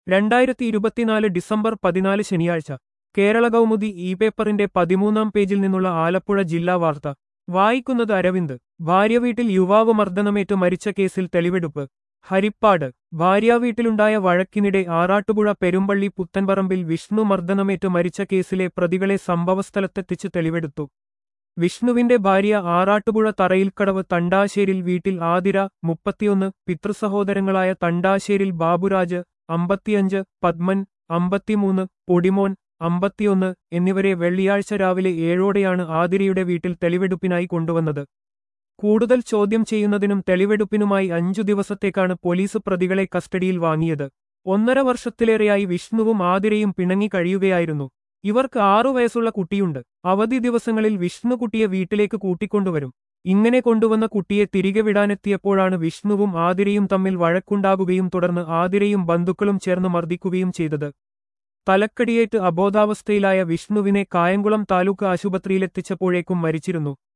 രണ്ടായിരത്തി ഇരുപത്തിനാല് ഡിസംബർ പതിനാല് ശനിയാഴ്ച കേരള കൗമുദി ഇ പേപ്പറിന്റെ പതിമൂന്നാം പേജിൽ നിന്നുള്ള ആലപ്പുഴ ജില്ലാ വാർത്ത വായിക്കുന്നത് അരവിന്ദ് ഭാര്യ വീട്ടിൽ യുവാവ് മർദ്ദനമേറ്റ് മരിച്ച കേസിൽ തെളിവെടുപ്പ് ഹരിപ്പാട് ഭാര്യാവീട്ടിലുണ്ടായ വഴക്കിനിടെ ആറാട്ടുപുഴ പെരുമ്പള്ളി പുത്തൻപറമ്പിൽ വിഷ്ണു മർദ്ദനമേറ്റ് മരിച്ച കേസിലെ പ്രതികളെ സംഭവസ്ഥലത്തെത്തിച്ച് തെളിവെടുത്തു വിഷ്ണുവിന്റെ ഭാര്യ ആറാട്ടുപുഴ തറയിൽക്കടവ് തണ്ടാശ്ശേരിൽ വീട്ടിൽ ആതിര മുപ്പത്തിയൊന്ന് പിതൃസഹോദരങ്ങളായ തണ്ടാശ്ശേരിൽ ബാബുരാജ് അമ്പത്തിയഞ്ച് പത്മൻ അമ്പത്തിമൂന്ന് പൊടിമോൻ അമ്പത്തിയൊന്ന് എന്നിവരെ വെള്ളിയാഴ്ച രാവിലെ ഏഴോടെയാണ് ആതിരയുടെ വീട്ടിൽ തെളിവെടുപ്പിനായി കൊണ്ടുവന്നത് കൂടുതൽ ചോദ്യം ചെയ്യുന്നതിനും തെളിവെടുപ്പിനുമായി അഞ്ചു ദിവസത്തേക്കാണ് പോലീസ് പ്രതികളെ കസ്റ്റഡിയിൽ വാങ്ങിയത് ഒന്നര വർഷത്തിലേറെയായി വിഷ്ണുവും ആതിരയും പിണങ്ങി കഴിയുകയായിരുന്നു ഇവർക്ക് ആറു വയസ്സുള്ള കുട്ടിയുണ്ട് അവധി ദിവസങ്ങളിൽ വിഷ്ണുകുട്ടിയെ വീട്ടിലേക്ക് കൂട്ടിക്കൊണ്ടുവരും ഇങ്ങനെ കൊണ്ടുവന്ന കുട്ടിയെ തിരികെ വിടാനെത്തിയപ്പോഴാണ് വിഷ്ണുവും ആതിരയും തമ്മിൽ വഴക്കുണ്ടാകുകയും തുടർന്ന് ആതിരയും ബന്ധുക്കളും ചേർന്ന് മർദ്ദിക്കുകയും ചെയ്തത് തലക്കടിയേറ്റ് അബോധാവസ്ഥയിലായ വിഷ്ണുവിനെ കായംകുളം താലൂക്ക് ആശുപത്രിയിലെത്തിച്ചപ്പോഴേക്കും മരിച്ചിരുന്നു